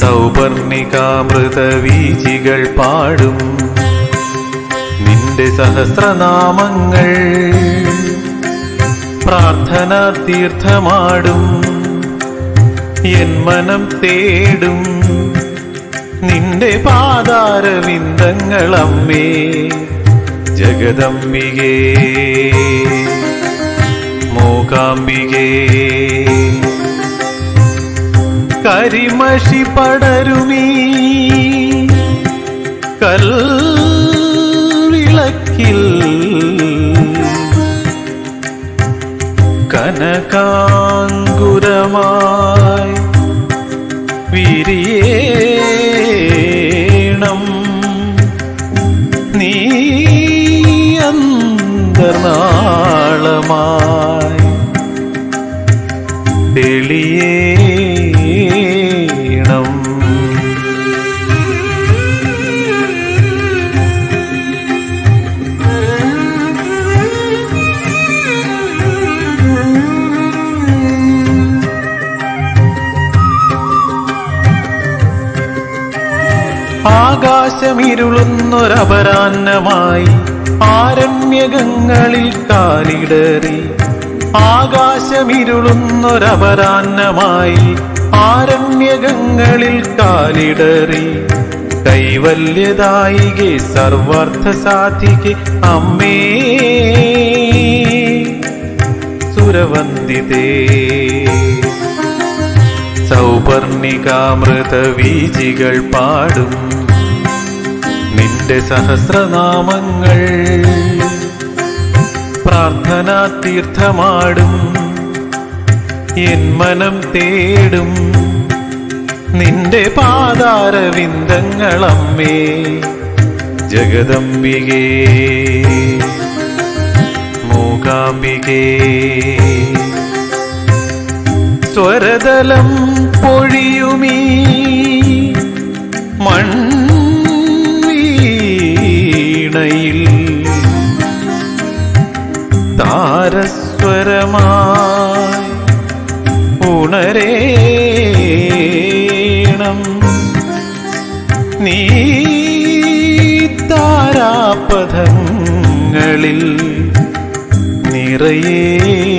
സൗപർണികാമൃത വീചികൾ പാടും നിന്റെ സഹസ്രനാമങ്ങൾ പ്രാർത്ഥന തീർത്ഥമാടും എൻ മനം തേടും നിന്റെ പാതാരവിന്ദങ്ങളമ്മേ ജഗദംബികേ മൂകാംബികേ കരിമഷി പടരുമീ കൽവിളക്കിൽ കനകാങ്കുരമായി വിരിയേണം നീ അന്തർനാളമായി തെളിയേണം ആകാശമിരുളുന്നൊരപരാന്നമായി ആരണ്യകങ്ങളിൽ കാലിടറി ആകാശമിരുളുന്നൊരപരാന്നമായി ആരണ്യകങ്ങളിൽ കാലിടറി കൈവല്യദായികെ സർവാർത്ഥ സാധികെ അമ്മേ സുരവന്ദിതേ സൗപർണികാമൃത വീചികൾ പാടും നിന്റെ സഹസ്രനാമങ്ങൾ പ്രാർത്ഥനാ തീർത്ഥമാടും എൻ മനം തേടും നിന്റെ പാതാരവിന്ദങ്ങളമ്മേ ജഗദംബികേ മൂകാംബികേ സ്വരതലം പൊഴിയുമീ മൺവീണയിൽ താരസ്വരമായി ഉണരേണം നീ താരാപഥങ്ങളിൽ നിറയേ